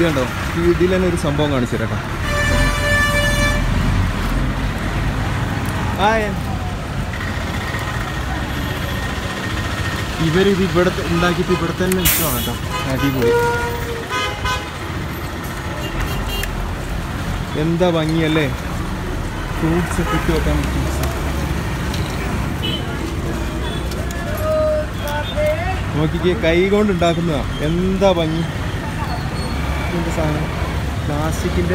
ഇത് കണ്ടോ ഈ ഇതിൽ തന്നെ ഒരു സംഭവം കാണിച്ചു തരാം കേട്ടോ ഹായ് ഇവരിത് ഇവിടെ ത- ഉണ്ടാക്കിയിട്ട് ഇവിടെ തന്നെ നിൽക്കുവാണ് കേട്ടോ അടിപൊളി എന്താ ഭംഗിയല്ലേ ഫ്രൂട്ട്സ് ഒക്കെ ഇട്ട് വെക്കാൻ ഫ്രൂട്ട്സ് നോക്കിക്കേ കൈ കൊണ്ട് ഉണ്ടാക്കുന്നതാ എന്താ ഭംഗി എന്താ സാധനം പ്ലാസ്റ്റിക്കിന്റെ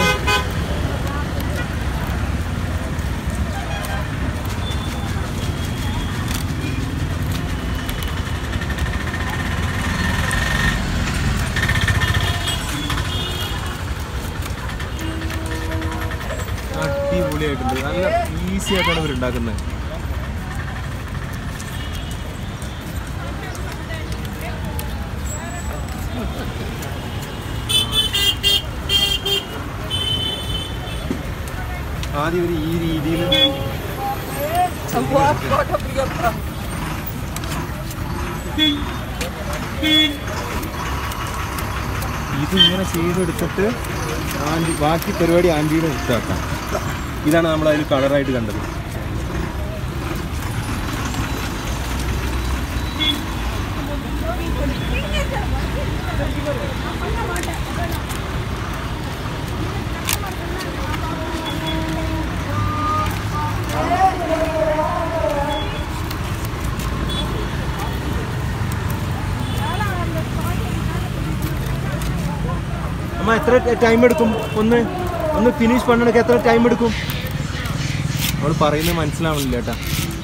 അടിപൊളിയായിട്ടുണ്ട് നല്ല ഈസി ആയിട്ടാണ് ഇവർ ഉണ്ടാക്കുന്നത് ആദ്യം ഇവർ ഈ രീതിയിൽ ഇതിങ്ങനെ ചെയ്തെടുത്തിട്ട് ആൻറ്റി ബാക്കി പരിപാടി ആൻറ്റിയുടെ ഇഷ്ടമാക്കാം ഇതാണ് നമ്മൾ അതിൽ കളറായിട്ട് കണ്ടത് അമ്മ എത്ര ടൈം എടുക്കും ഒന്ന് ഒന്ന് ഫിനിഷ് പണ്ണണക്ക് എത്ര ടൈം എടുക്കും അവൾ പറയുന്നത് മനസ്സിലാവണില്ല കേട്ടാ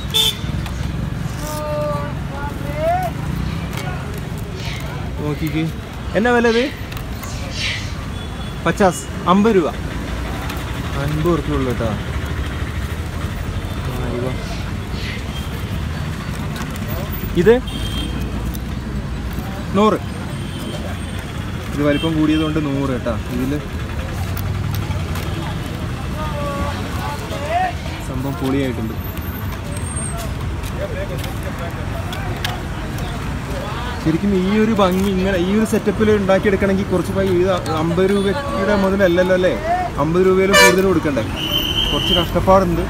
നോക്കിക്ക് എന്നാ വില ഇത് പച്ചാസ് അമ്പത് രൂപ അൻപത് ഉറുപ്പ്യ ഉള്ളു കേട്ടോ ആ, ഇവ. ഇത് നൂറ് ഇത് വലിപ്പം കൂടിയതുകൊണ്ട് നൂറ് കേട്ടാ ഇതിൽ സംഭവം പൊളിയായിട്ടുണ്ട് ശരിക്കും ഈ ഒരു ഭംഗി ഇങ്ങനെ ഈ ഒരു സെറ്റപ്പിൽ ഉണ്ടാക്കിയെടുക്കണമെങ്കിൽ കുറച്ച് പൈ ഇത് അമ്പത് രൂപയുടെ മുതലല്ലല്ലോ അല്ലേ അമ്പത് രൂപയിലും കൂടുതൽ കൊടുക്കണ്ടേ കുറച്ച് കഷ്ടപ്പാടുണ്ട്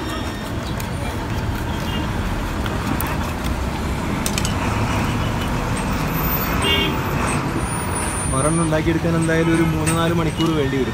മറന്ന് ഉണ്ടാക്കിയെടുക്കാൻ എന്തായാലും ഒരു മൂന്ന് നാല് മണിക്കൂർ വേണ്ടി വരും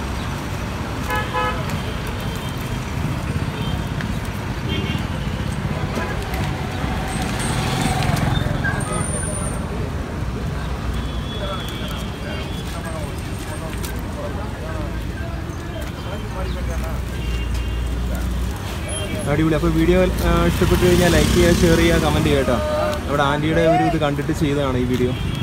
അടിപൊളി അപ്പോൾ വീഡിയോ ഇഷ്ടപ്പെട്ട് കഴിഞ്ഞാൽ ലൈക്ക് ചെയ്യുക ഷെയർ ചെയ്യുക കമൻറ്റ് ചെയ്യുക കേട്ടോ അവിടെ ആൻറ്റിയുടെ ഒരു ഇത് കണ്ടിട്ട് ചെയ്തതാണ് ഈ വീഡിയോ